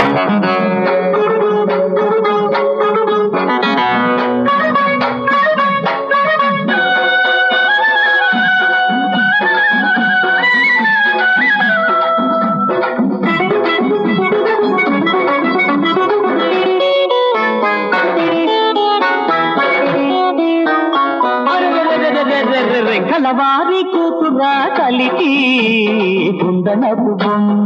అరెరెరెరెరెరెరె, కలవారి కూతురా కలికి కుందనపు బొమ్మ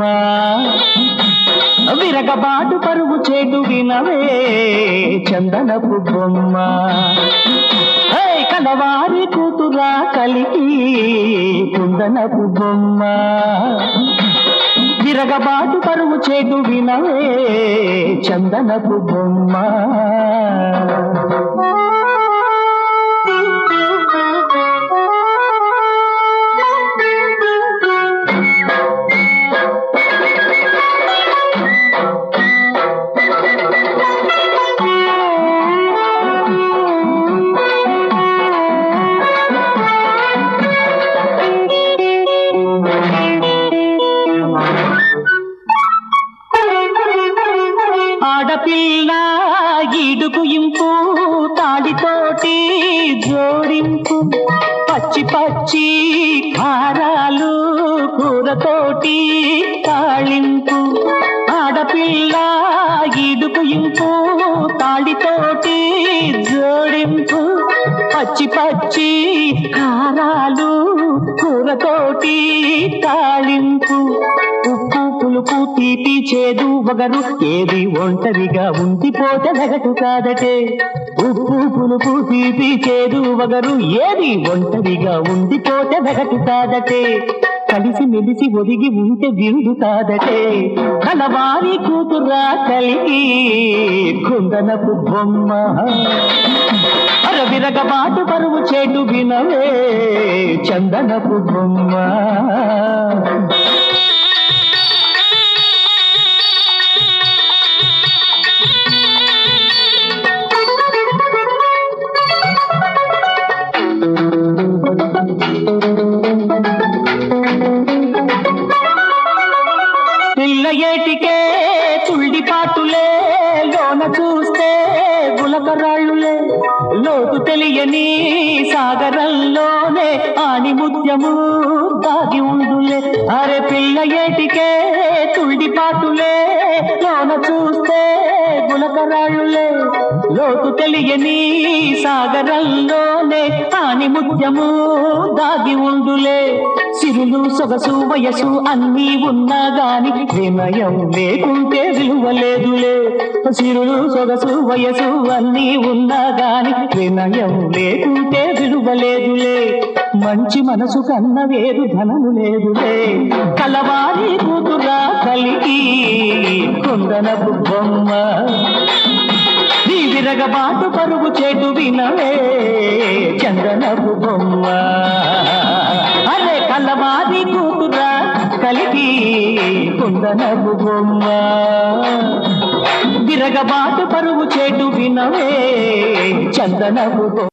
విరగబాటు పరుగు చేటు వినవే చందనపు బొమ్మ హే, కలవారి కూతురా కలికి కుందనపు బొమ్మ విరగబాటు పరుగు చేటు వినవే చందనపు బొమ్మ ఆడపిల్ల ఈడుకు ఇంపు తాడితోటి జోడింపు పచ్చి పచ్చి కారాలు కూరతోటి తాళింపు ఆడపిల్ల ఈడుకు ఇంపు తాడితోటి జోడింపు పచ్చి పచ్చి కారాలు కూరతోటి తాళింపు ఉప్పు పులుపు తీపి చేదు వగరు ఏది ఒంటరిగా ఉండిపోతే వెగటు కాదటే ఉప్పు పులుపు తీపి చేదు వగరు ఏది ఒంటరిగా ఉండిపోతే వెగటు కాదటే కలిసి మెలిసి ఒదిగి ఉంటే విరుదు కాదటే కలవారి కూతురా కలిగి కుందనపు బొమ్మ అరవిరగబాటు పరువు చేటు వినవే చందనపు బొమ్మ పిల్ల ఏటికే తుళ్ళి పాటులే లోన చూస్తే గులకరాళ్ళులే లోతు తెలియని సాగరంలోనే ఆని ముత్యము దాగి ఉండులే అరే పిల్ల ఏటికే తుళ్ళి పాటులే లోన చూస్తే గులకరాళ్ళులే లోతు తెలియని సాగరంలోనే ఆని ముత్యము దాగి ఉండులే సిరులు సొగసు వయసు అన్నీ ఉన్నా గాని వినయం లేకుంటే విలువ లేదులే సిరులు సొగసు వయసు అన్నీ ఉన్నా గాని వినయం లేకుంటే విలువ లేదులే మంచి మనసు కన్న వేరు ధనము లేదులే కలవారి కూతురా కలిగి కుందనపు బొమ్మ నీ విరగబాటు పరుగు చేటు వినవే చందనపు బొమ్మ అరే కలవాది కూతురా కలిగి కుందనపు బొమ్మ విరగబాటు పరుగు చేటు వినవే చందనపు బొమ్మ